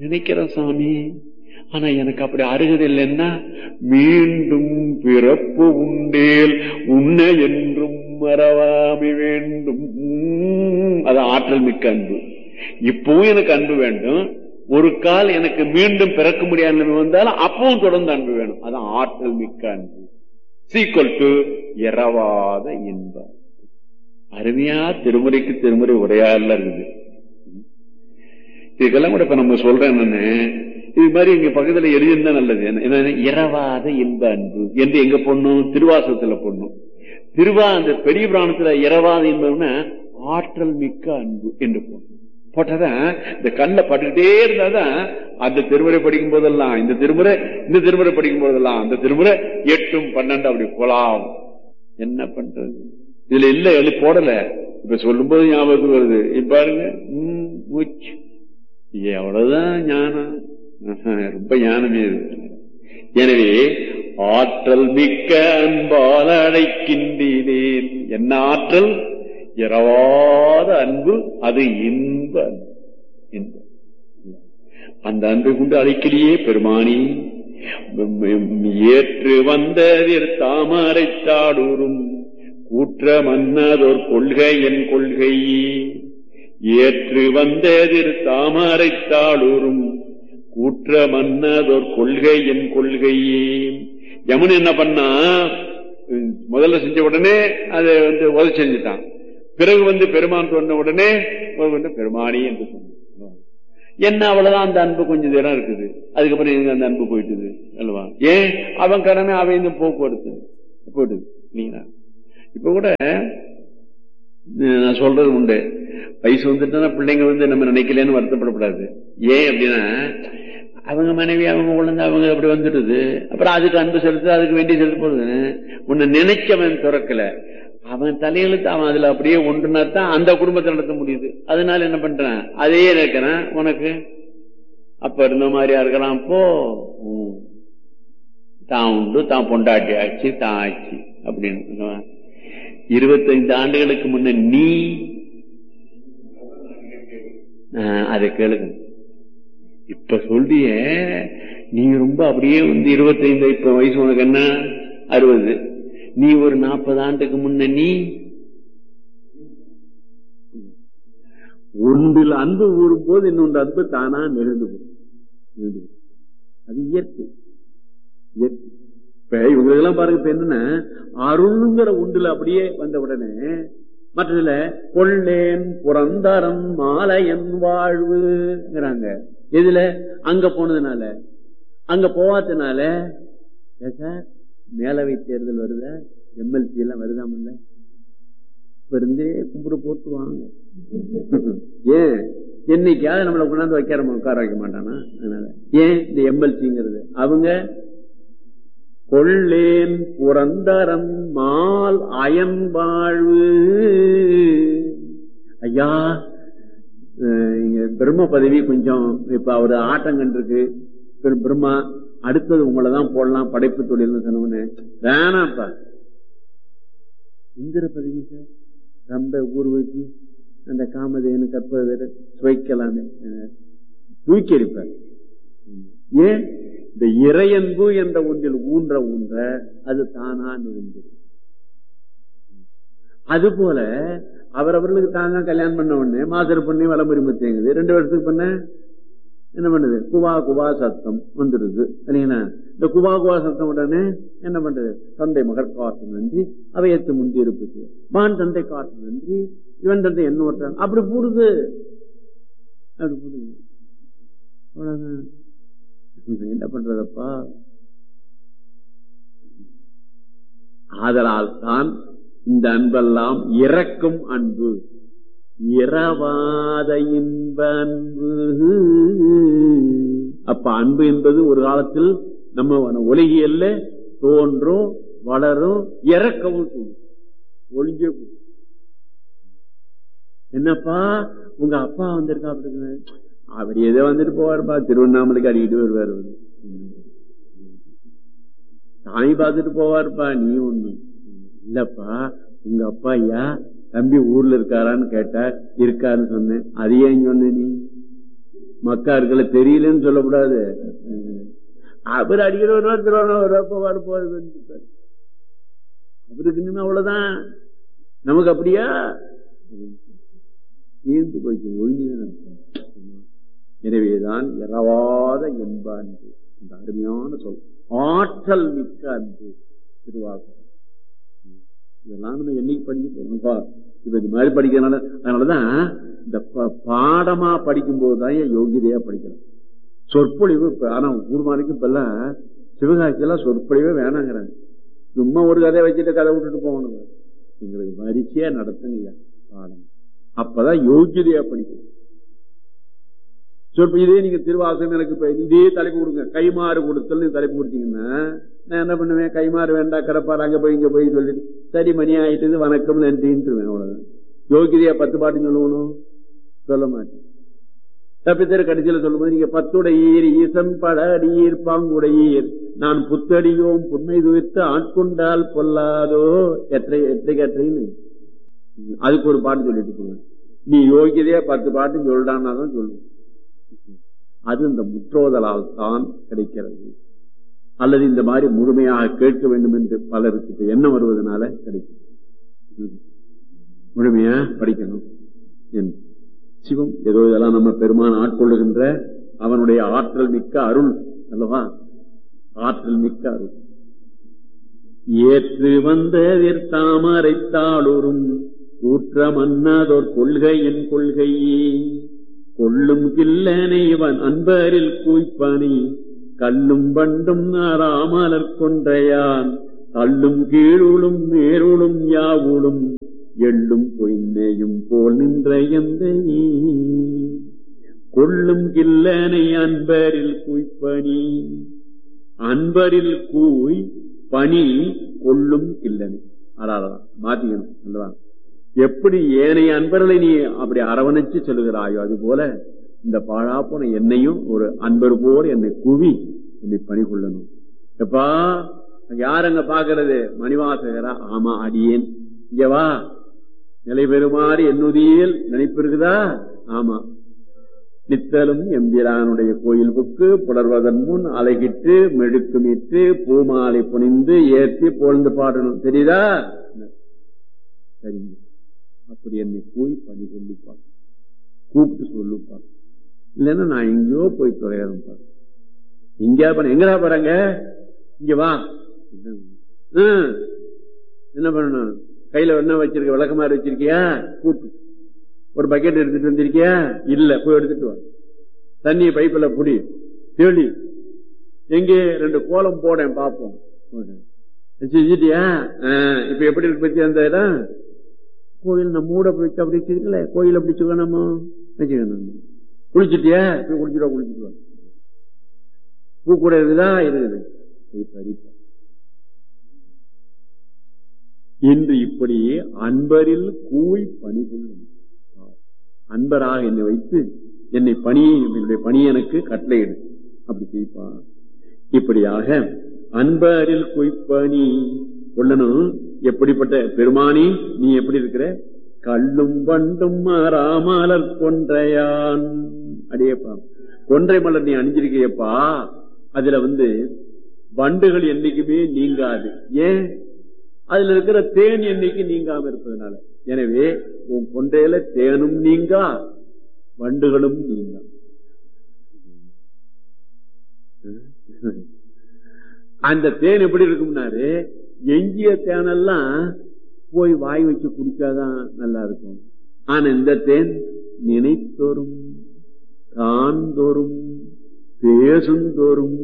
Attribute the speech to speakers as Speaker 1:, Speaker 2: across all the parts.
Speaker 1: நினைக்கிறேன் சாமி ஆனா எனக்கு அப்படி அருகது இல்லைன்னா மீண்டும் பிறப்பு உண்டேல் உன்ன என்றும் மறவாமி வேண்டும் உம், அது ஆற்றல் மிக்க அன்பு இப்பவும் எனக்கு அன்பு வேண்டும் ஒரு கால் எனக்கு மீண்டும் பிறக்க முடியாத நிலைமை வந்தாலும் அப்பவும் தொடர்ந்து அன்பு வேணும் அதான் ஆற்றல் மிக்க அன்பு சீக்வல் டு இரவாத இன்பம் அருமையா திருமுறைக்கு திருமுறை உரையாடல இருக்குது இதுக்கெல்லாம் கூட இப்ப நம்ம சொல்றேன் என்னன்னு இது மாதிரி இங்க பக்கத்துல எழுதியிருந்தா நல்லது என்ன- என்ன இரவாத இன்ப அன்பு என்று எங்க பொண்ணும் திருவாசகத்துல பொண்ணும் திருவா அந்த பெரிய புராணத்துல இரவாத இன்பம்னா ஆற்றல் மிக்க அன்பு என்று பொண்ணும் போட்டதான் இந்த கல்ல பட்டுக்கிட்டே இருந்தாதான் அந்த திருமுறை படிக்கும் போதெல்லாம் இந்த திருமுறை இந்த திருமுறை படிக்கும் போதெல்லாம் அந்த திருமுறை எட்டும் பன்னெண்டு அப்படி போலாம் என்ன பண்றது இதுல இல்ல எழுதி போடல இப்ப சொல்லும் போது ஞாபகத்துக்கு வருது இப்ப பாருங்க உம், மூச்சு எவ்வளவுதான் ஞானம் ஆஹா, ரொம்ப ஞானமே இது எனவே ஆற்றல் மிக்க அன்பால் அழைக்கின்றேன் என்ன ஆற்றல் இரவாத அன்பு அது இன்ப அன்பு இன்ப அந்த அன்பை கொண்டு அழைக்கலையே பெருமானி ஏற்று வந்ததிர் தாமரை சாடூரும் கூற்ற மன்னதோர் கொள்கை என் கொள்கை ஏற்று வந்ததிர் தாமரை தாளூரும் கூற்ற மன்னதோர் கொள்கை என் கொள்கையே யமுன் என்ன பண்ணா உம், முதல்ல செஞ்ச உடனே அதை வந்து உதவி செஞ்சுட்டான் பிறகு வந்து பெருமான் சொன்ன உடனே ஒரு வந்து பெருமானி என்று சொன்னான் என்ன அவ்வளவுதான் அந்த அன்பு கொஞ்சம் தூரம் இருக்குது அதுக்கப்புறம் எங்க அந்த அன்பு போயிட்டுது அல்லவா ஏன் அவன் கடமை அவன் இந்த போக்குவரத்து போயிட்டுது இல்லைங்களா இப்ப கூட அஹ், நான் சொல்றது உண்டு வயசு வந்துட்டுனா பிள்ளைங்க வந்து நம்ம நினைக்கலன்னு வருத்தப்படக்கூடாது ஏன் அப்படின்னா அவங்க மனைவி அவங்க குழந்தை அவங்க அப்படி வந்துடுது அப்புறம் அதுக்கு அன்பு செலுத்து அதுக்கு வேண்டி செலுத்த போடுது உன்னை நினைச்சவன் துறக்கல அவன் தலையெழுத்து அவன் அதுல அப்படியே ஒன்றுனா தான் அந்த குடும்பத்தை நடத்த முடியுது அதனால என்ன பண்றான் அதையே இருக்கிறான் உனக்கு அப்ப இருந்த மாதிரியா இருக்கலாம் போ ம். தான் உண்டு தான் பொண்டாட்டி ஆச்சு தான் ஆச்சு அப்படின்னு இருபத்தைந்து ஆண்டுகளுக்கு முன்ன நீ ஆஹ், அதை கேளுங்க இப்ப சொல்றிய நீ ரொம்ப அப்படியே வந்து இருபத்தைந்து இப்ப வயசு உனக்கு என்ன அறுபது நீ ஒரு நாற்பது ஆண்டுக்கு முன்ன நீ ஒன்றில் அன்பு ஊறும் போது இன்னொன்று அன்பு தானா நெருந்து போகும். நெருந்து போகும். அது இயற்கை இயற்கை இப்ப இவங்களுக்கெல்லாம் பாருங்க இப்ப என்னன்னா அருள்ங்கிற ஒன்றுல அப்படியே வந்த உடனே மற்றதுல கொள்ளேன் புறந்தரம் மாலையன் வாழ்வுங்கிறாங்க எதுல அங்க போனதுனால அங்க போவாதனால ஏன் சார் மேலவை தேர்தல் வருதா எம்எல்சி எல்லாம் வருதாமல்ல இப்ப இருந்தே கும்பிடு போட்டு வாங்க ஏன் என்னைக்காவது நம்மளை கொண்டாந்து வைக்கிற உட்கார வைக்க மாட்டானா அதனால ஏன் இந்த எம்எல்சிங்கிறது அவங்க கொள்ளேன் புரந்தரம் மால் அயன் வாழ்வு ஐயா அஹ் இங்க பிரம்ம பதவி கொஞ்சம் இப்ப அவரு ஆட்டம் கண்டிருக்கு பிற- பிரம்மா அடுத்தது உங்களை தான் போடலாம் படைப்பு தொழில்னு சொன்னவனு வேணாம்ப்பா இந்திர பதவி சார் ரொம்ப ஊர்வசி அந்த காமதேனு கற்பதை சுவைக்கலாமே அஹ் தூக்கி எறிப்பார் ஏன் இந்த இறையன்பு என்ற ஒன்றில் ஊன்ற ஊன்ற அது தானா நிகழ்ந்தது அது போல அவரவர்களுக்கு தாங்க கல்யாணம் பண்ண உடனே மாசர் பண்ணி வளமுறை முத்தேங்குது ரெண்டு வருஷத்துக்கு பண்ண என்ன பண்ணுது குவா குவா சத்தம் வந்துடுது சரிங்களா இந்த குவா குவா சத்தம் உடனே என்ன பண்றது தந்தை மகர் காட்டு நன்றி அவையத்து முந்தி இருப்புச்சு மான் தந்தை காட்டு நன்றி இவன் தந்தை என்ன ஒருத்தன் அப்படி போடுது அப்படி போடுது அவ்வளவுதான் என்ன பண்றதப்பா ஆதலால் தான் இந்த அன்பெல்லாம் இறக்கும் அன்பு இரவாத இன்ப அன்பு அப்ப அன்பு என்பது ஒரு காலத்தில் நம்ம ஒலிகியல்ல தோன்றும் வளரும் இறக்கவும் செய்யும் ஒளிஞ்சே போகும். என்னப்பா உங்க அப்பா வந்திருக்கா அப்படின்னு அவர் ஏதோ வந்துட்டு போவாருப்பா திருவண்ணாமலைக்கு அடிக்கிட்டு வருவார் அவரு. சாமி பார்த்துட்டு போவாருப்பா நீ ஒண்ணு இல்லப்பா உங்க அப்பா ஐயா தம்பி ஊர்ல இருக்காரான்னு கேட்டா இருக்காருன்னு சொன்னேன் அது ஏன் சொன்ன நீ மக்கா இருக்கல தெரியலன்னு சொல்லக்கூடாது அவர் அடிக்கிற ஒரு நாள் திருவாரூர் போவார் போவார் அவருக்கு இனிமே அவ்வளவுதான் நமக்கு அப்படியா தீர்ந்து போச்சு ஒழுங்குதான் எனவேதான் இரவாத என்ப அன்பு அந்த அருமையான சொல் ஆற்றல் மிக்க அன்பு திருவாசகம் இதெல்லாம் நம்ம என்னைக்கு படிக்க போறோம்ப்பா இப்ப இது மாதிரி படிக்கிறதுனால அதனாலதான் இந்த பாடமா படிக்கும் போதுதான் யோகிதையா படிக்கிறோம் சொற்பொழிவு ஆனா ஊர்மானுக்கு இப்ப எல்லாம் சிவகாட்சி எல்லாம் சொற்பொழிவே வேணாங்கிறாங்க சும்மா ஒரு கதையை வச்சுட்டு கதை விட்டுட்டு போகணும் எங்களுக்கு வரிசையா நடத்துங்க பாடம் அப்பதான் யோகியதையா படிக்கணும் சொற்ப இதே நீங்க திருவாசகம் எனக்கு இப்ப இதே தலைப்பு கொடுங்க கைமாறு கொடுத்தல் தலைப்பு கொடுத்தீங்கன்னா நான் என்ன பண்ணுவேன் கைமாறு வேண்டாம் கிடப்பாரு அங்க போய் இங்க போய் சொல்லிட்டு சரி மணி ஆயிட்டு வணக்கம் நன்றின்ட்டுருவேன் அவ்வளவுதான் யோகிதையா பத்து பாட்டு சொல்லணும் சொல்ல மாட்டேன் தப்பித்தர கடைசியில சொல்லும்போது நீங்க பத்துடையீர் ஈசன் பட அடியீர் பாங்குடையீர் நான் புத்தடியோம் புன்மை துவித்து ஆட்கொண்டால் பொல்லாதோ எற்றை எற்றை கற்றைன்னு அதுக்கு ஒரு பாட்டு சொல்லிட்டு போவேன் நீ யோகியதையா பத்து பாட்டு சொல்றான்னா தான் சொல்லுவேன் அது இந்த முற்றோதலால் தான் கிடைக்கிறது அல்லது இந்த மாதிரி முழுமையாக கேட்க வேண்டும் என்று பலருக்கு எண்ணம் வருவதனால கிடைக்கும் முழுமையா படிக்கணும் என்று சிவம் ஏதோ இதெல்லாம் நம்ம பெருமான் ஆட்கொள்ளுகின்ற அவனுடைய ஆற்றல் மிக்க அருள் அல்லவா ஆற்றல் மிக்க அருள் ஏற்று வந்த தாமரைத்தாளூரும் ஊற்ற மன்னாதோர் கொள்கை என் கொள்கையே கொள்ளும் கில்லனை இவன் அன்பரில் கூய்ப்பனி கல்லும் பண்டும் நாராமலர் கொன்றையான் தள்ளும் கீழுளும் மேருளும் யாவுளும் எள்ளும் பொய்மையும் போல் நின்ற எந்த கொள்ளும் கில்லனை அன்பரில் கூய்ப்பனி அன்பரில் கூய் பனி கொள்ளும் கில்லனை அடாதான் மாத்திக்கணும் அல்லவா எப்படி ஏனைய அன்பர்களை நீ அப்படி அரவணைச்சு செல்கிறாயோ அது போல இந்த பாழா போன என்னையும் ஒரு அன்பர் போல் என்னை குவி என்னை பணி கொள்ளணும் எப்பா யார் அங்க பாக்குறது மணிவாசகரா ஆமா அடியேன் இங்க வா நிலை பெறுமாறு என்னுதியில் நினைப்பு இருக்குதா ஆமா நித்தலும் எம்பிரானுடைய கோயில் புக்கு புலர்வதன் முன் அலைகிட்டு மெழுக்குமிட்டு பூமாலை புனிந்து ஏற்றி பொழுந்து பாடணும் தெரியுதா சரிங்க அப்படி என்னை போய் பணி சொல்லுப்பா கூப்பிட்டு சொல்லுப்பா இல்லைன்னா நான் எங்கேயோ போய் தொலைகிறேன் எங்கேயா பண்ண எங்கடா போறாங்க இங்க வா என்ன பண்ணணும் கையில என்ன வச்சிருக்க விளக்கமாறு வச்சிருக்கியா கூட்டு ஒரு பக்கெட் எடுத்துட்டு வந்திருக்கியா இல்ல போய் எடுத்துட்டு வா தண்ணிய பைப்புல புடி தேடி எங்கே ரெண்டு கோலம் போடேன் பாப்போம் செஞ்சுட்டியா இப்ப எப்படி இருக்கு பத்தி அந்த இடம் கோயில் நம்ம மூட வச்சு அப்படி வச்சிருக்கல கோயில் அப்படி வச்சுக்கணுமோ வச்சுக்கணும் குளிச்சுட்டியா போய் குளிச்சுட்டு குளிச்சுட்டு வா பூ கூட இருக்குதா இருக்குது இது பறிப்பா இன்று இப்படி அன்பரில் கூய் பணி கொள்ளும் அன்பராக என்னை வைத்து என்னை பணி என்னுடைய பணி எனக்கு கட்டளையிடு அப்படி செய்ப்பா இப்படியாக அன்பரில் குய்ப்பணி கொள்ளணும் எப்படிப்பட்ட பெருமானி நீ எப்படி இருக்கிற கல்லும் வண்டும் ராமலர் கொன்றையான் அடியப்பா கொன்றை மலர் நீ அணிஞ்சிருக்கியப்பா அதுல வந்து வண்டுகள் என்னைக்குமே நீங்காது ஏன் அதுல இருக்கிற தேன் என்னைக்கு நீங்காம இருப்பதனால எனவே உன் கொன்றையில தேனும் நீங்கா வண்டுகளும் நீங்கா அந்த தேன் எப்படி இருக்கும்னாரு எஞ்சிய தேனெல்லாம் போய் வாய் வச்சு குடிச்சாதான் நல்லா இருக்கும் ஆனா இந்த தேன் நினைத்தோறும் காண்தோறும் பேசுந்தோறும்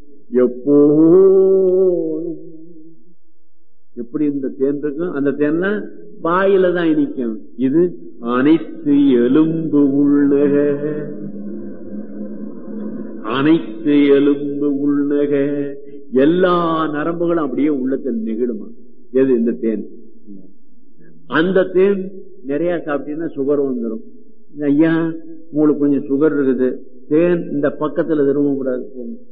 Speaker 1: எப்போதும் எப்படி இந்த தேன் இருக்கும் அந்த தேன்லாம் வாயில தான் இனிக்கும் இது அனைத்து எலும்பு உள்ளக அனைத்து எலும்பு உள்ளக எல்லா நரம்புகளும் அப்படியே உள்ளத்தில் நெகிடுமா எது இந்த தேன் அந்த தேன் நிறைய சாப்பிட்டீங்கன்னா சுகர் வந்துடும் ஐயா உங்களுக்கு கொஞ்சம் சுகர் இருக்குது தேன் இந்த பக்கத்துல திரும்ப கூடாது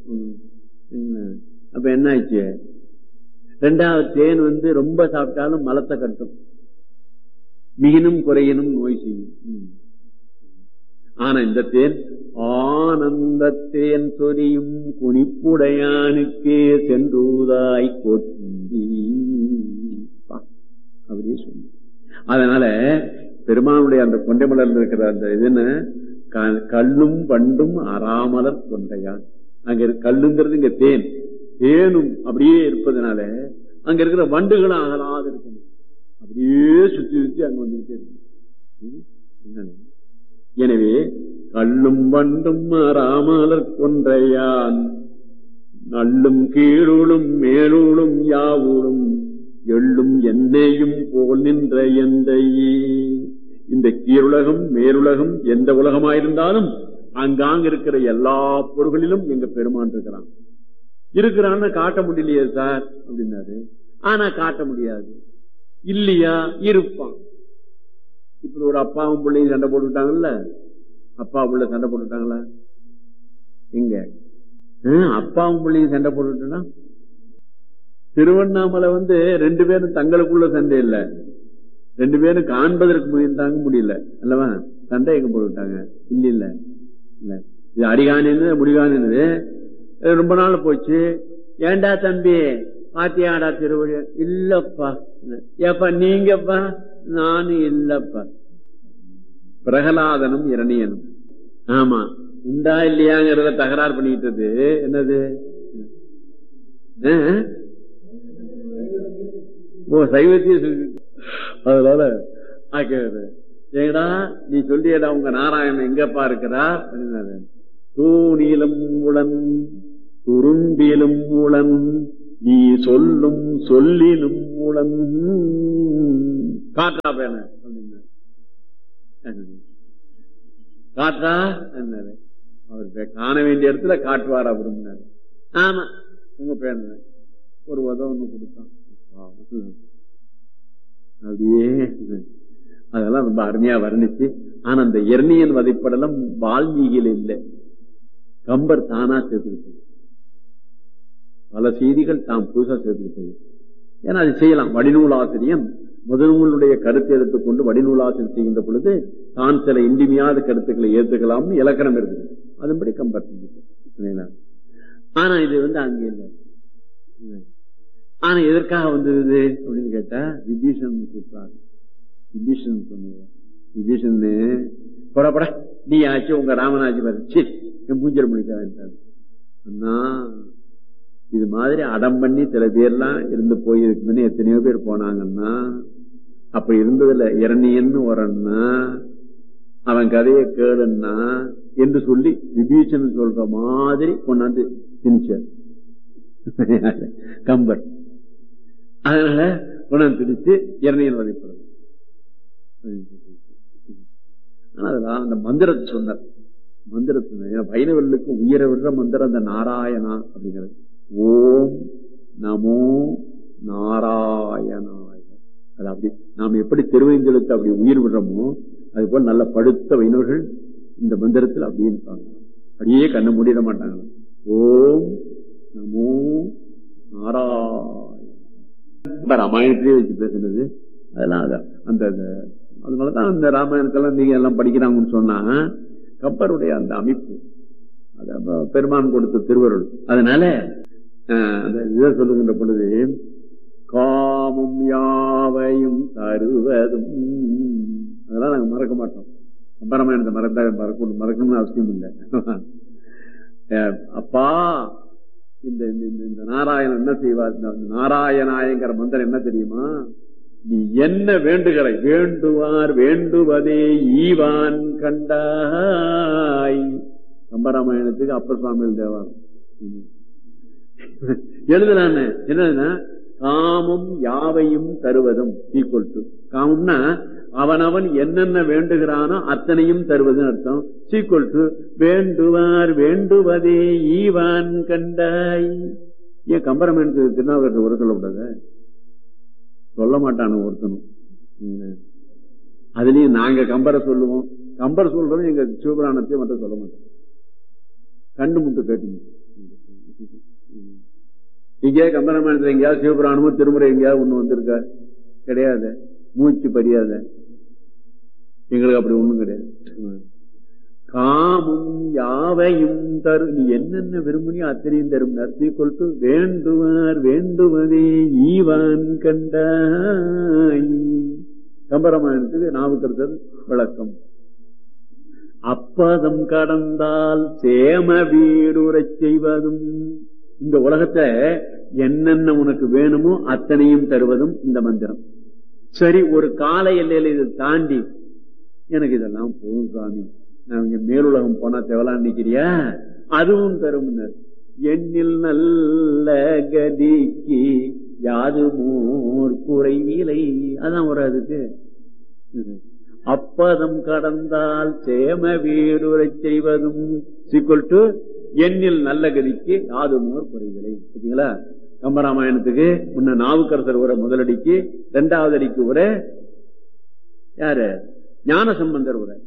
Speaker 1: அப்ப என்ன ஆச்சு ரெண்டாவது தேன் வந்து ரொம்ப சாப்பிட்டாலும் மலத்தை கட்டும் மிகினும் குறையினும் நோய் செய்யும் ஆனா இந்த தேன் ஆனந்த தேன் சொரியும் குனிப்புடையானுக்கே சென்றூதாய் கொத்தி அப்படியே சொல்லி அதனால பெருமானுடைய அந்த கொண்டைமலர்ல இருக்கிற அந்த இதுன்னு கல்லும் பண்டும் அறாமலர் கொண்டையான் அங்க கல்லுங்கிறது இங்க தேன் தேனும் அப்படியே இருப்பதனால அங்க இருக்கிற வண்டுகளும் அகலாது இருக்கணும் அப்படியே சுத்தி சுத்தி அங்க வந்துகிட்டே இருக்கு எனவே கல்லும் வண்டும் அறாமலர் கொன்றையான் நல்லும் கீழுளும் மேலுளும் யாவுளும் எள்ளும் என்னையும் போல் நின்ற எந்தையே இந்த கீழுலகம் மேலுலகம் எந்த உலகமாயிருந்தாலும் அங்காங்க இருக்கிற எல்லா பொருள்களிலும் எங்க பெருமான் இருக்கிறான் இருக்கிறான்னு காட்ட முடியலையே சார் அப்படின்னாரு ஆனா காட்ட முடியாது இல்லையா இருப்பான் இப்படி ஒரு அப்பாவும் பிள்ளையும் சண்டை போட்டுட்டாங்கல்ல அப்பா பிள்ளை சண்டை போட்டுட்டாங்களா எங்க அப்பாவும் பிள்ளையும் சண்டை போட்டுட்டா திருவண்ணாமலை வந்து ரெண்டு பேரும் தங்களுக்குள்ள சண்டை இல்ல ரெண்டு பேரும் காண்பதற்கு முயன்றாங்க முடியல அல்லவா சண்டை எங்க போட்டுட்டாங்க இல்ல இல்ல இல்ல இது அடிகானு முடிகானது ரொம்ப நாள் போச்சு ஏண்டா தம்பி பாத்தியாடா திருவடி இல்லப்பா ஏப்பா நீங்கப்பா நானும் இல்லப்பா பிரகலாதனும் இரணியனும் ஆமா உண்டா இல்லையாங்கிறத தகராறு பண்ணிக்கிட்டது என்னது ஓ சைவத்தையும் சொல்லி அதனால ஏடா நீ சொல்லியடா உங்க நாராயணன் எங்கப்பா இருக்கிறா தூணிலும் உளன் துரும்பிலும் உளன் நீ சொல்லும் சொல்லிலும் உளன் காற்றா பேன காற்றா என்னாரு அவர் காண வேண்டிய இடத்துல காட்டுவாரா விரும்பினாரு ஆமா உங்க பேர் ஒரு உதவ ஒண்ணு கொடுத்தான் அப்படியே அதெல்லாம் ரொம்ப அருமையா வர்ணிச்சு ஆனா அந்த எர்ணியன் வதைப்படலாம் வால்மீகில இல்லை கம்பர் தானா சேர்த்துக்கிட்டது பல செய்திகள் தாம் புதுசா சேர்த்துக்கிட்டது ஏன்னா அது செய்யலாம் வடிநூல் ஆசிரியம் முதல்வனுடைய கருத்தை எடுத்துக்கொண்டு வடிநூல் ஆசிரியர் செய்கின்ற பொழுது தான் சில இன்றிமையாத கருத்துக்களை ஏற்றுக்கலாம்னு இலக்கணம் இருக்குது அதன்படி கம்பர் செஞ்சுட்டு ஆனா இது வந்து அங்க இல்லை ஆனா எதற்காக வந்தது அப்படின்னு கேட்டா விபீஷன் கூப்பிட்டாரு விபீஷன் சொன்னது விபீஷன் படப்பட நீ ஆச்சு உங்க ராமனாச்சு வச்சு பூஜை முடிக்காது அண்ணா இது மாதிரி அடம் பண்ணி சில பேர்லாம் இருந்து போயிருக்குன்னு எத்தனையோ பேர் போனாங்கன்னா அப்ப இருந்ததுல இரணியன்னு ஒரு அண்ணா அவன் கதையை கேளுன்னா என்று சொல்லி விபீஷன் சொல்ற மாதிரி கொண்டாந்து திணிச்சார் கம்பர் அதனால குணம் திணிச்சு இரணியன் வதைப்படும் அதெல்லாம் அந்த மந்திரத்தை சொன்னார் மந்திரத்தை வைணவர்களுக்கு உயர விடுற மந்திரம் அந்த நாராயணா அப்படிங்கிறது ஓம் நமோ நாராயணாய அது அப்படி நாம் எப்படி திருவைந்தெழுத்து அப்படி உயிர் விடுறோமோ அது போல நல்ல படுத்த வைணவர்கள் இந்த மந்திரத்தில் அப்படியே இருப்பாங்க அப்படியே கண்ணு மூடிட மாட்டாங்க ஓம் நமோ நாராயண ராமாயணத்திலே வச்சு பேசுனது அதெல்லாம் அந்த அதனாலதான் அந்த ராமாயணத்தெல்லாம் நீங்க எல்லாம் படிக்கிறாங்கன்னு சொன்னா கப்பருடைய அந்த அமைப்பு பெருமான் கொடுத்த திருவருள் அதனால அந்த இதை சொல்லுகின்ற பொழுது காமம் யாவையும் தருவதும் அதெல்லாம் நாங்க மறக்க மாட்டோம் கம்பராமாயணத்தை மறந்தா மறக்கணும் மறக்கணும்னு அவசியம் இல்லை அப்பா இந்த இந்த நாராயணன் என்ன செய்வார் நாராயணாயங்கிற மந்திரம் என்ன தெரியுமா நீ என்ன வேண்டுகிற வேண்டுவார் வேண்டுவதே ஈவான் கண்டாய் கம்பராமாயணத்துக்கு அப்பர் சுவாமிகள் தேவாரம் எழுதலான்னு என்னதுன்னா காமம் யாவையும் தருவதும் ஈக்குவல் டு காமம்னா அவனவன் என்னென்ன வேண்டுகிறானோ அத்தனையும் தருவதுன்னு அர்த்தம் சீக்குவல் டு வேண்டுவார் வேண்டுவதே ஈவான் கண்டாய் ஏன் கம்பராமாயணத்துக்கு திருநாவுக்கரசு ஒரு சொல்லக்கூடாது சொல்ல மாட்டானு ஒருத்தனும் அதுலயும் நாங்க கம்பரை சொல்லுவோம் கம்பர் சொல்றதும் எங்க சிவபுராணத்தையும் மட்டும் சொல்ல மாட்டோம் கண்டு முட்டு கேட்டு இங்கே கம்பராமாயணத்துல எங்கேயாவது சிவபுராணமோ திருமுறை எங்கேயாவது ஒண்ணு வந்திருக்க கிடையாது மூச்சு படியாத எங்களுக்கு அப்படி ஒண்ணும் கிடையாது காமும் யாவையும் தரு நீ என்னென்ன விரும்புனியோ அத்தனையும் தரும் நர்த்தி கொல்ட்டு வேண்டுவார் வேண்டுவதே ஈவான் கண்டாய் கம்பராமாயணத்துக்கு நாவுக்கரசர் விளக்கம் அப்பதம் கடந்தால் சேம வீடுறச் செய்வதும் இந்த உலகத்தை என்னென்ன உனக்கு வேணுமோ அத்தனையும் தருவதும் இந்த மந்திரம் சரி ஒரு கால எல்லையில இதை தாண்டி எனக்கு இதெல்லாம் போதும் சாமி நான் இங்க மேலுலகம் போனா தேவலாம் நிக்கிறியா அதுவும் தரும் எண்ணில் நல்ல கதிக்கு யாது மோர் குறைவிலை அதான் ஒரு அதுக்கு அப்பதம் கடந்தால் சேம வீடுரைச் செய்வதும் சீக்குவல் டு எண்ணில் நல்ல கதிக்கு யாதுமோர் குறைவிலை சரிங்களா கம்பராமாயணத்துக்கு முன்ன நாவுக்கரசர் உரை முதலடிக்கு இரண்டாவது அடிக்கு உரை யாரு ஞான சம்பந்தர் உரை